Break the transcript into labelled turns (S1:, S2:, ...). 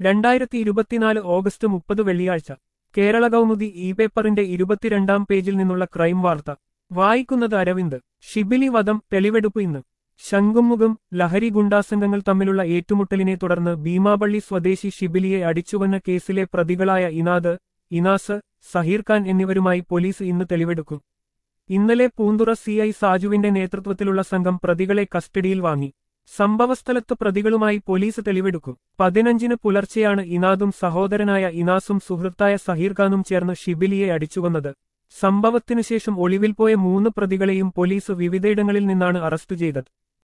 S1: രണ്ടായിരത്തി ഇരുപത്തിനാല് ഓഗസ്റ്റ് മുപ്പത് വെള്ളിയാഴ്ച കേരള കൗമുദി ഇ പേപ്പറിന്റെ ഇരുപത്തിരണ്ടാം പേജിൽ നിന്നുള്ള ക്രൈം വാർത്ത വായിക്കുന്നത് അരവിന്ദ് ഷിബിലി വധം തെളിവെടുപ്പ് ഇന്ന് ശംഖുമുഖം ലഹരി ഗുണ്ടാസംഘങ്ങൾ തമ്മിലുള്ള ഏറ്റുമുട്ടലിനെ തുടർന്ന് ഭീമാപള്ളി സ്വദേശി ഷിബിലിയെ അടിച്ചുവന്ന കേസിലെ പ്രതികളായ ഇനാദ് ഇനാസ് സഹീർ ഖാൻ എന്നിവരുമായി പോലീസ് ഇന്ന് തെളിവെടുക്കും ഇന്നലെ പൂന്തുറ സിഐ സാജുവിന്റെ നേതൃത്വത്തിലുള്ള സംഘം പ്രതികളെ കസ്റ്റഡിയിൽ വാങ്ങി സംഭവസ്ഥലത്ത് പ്രതികളുമായി പോലീസ് തെളിവെടുക്കും പതിനഞ്ചിന് പുലർച്ചെയാണ് ഇനാദും സഹോദരനായ ഇനാസും സുഹൃത്തായ സഹീർ ഖാനും ചേർന്ന് ഷിബിലിയെ അടിച്ചുവന്നത് സംഭവത്തിനുശേഷം ഒളിവിൽ പോയ മൂന്ന് പ്രതികളെയും പോലീസ് വിവിധയിടങ്ങളിൽ നിന്നാണ് അറസ്റ്റ് ചെയ്തത്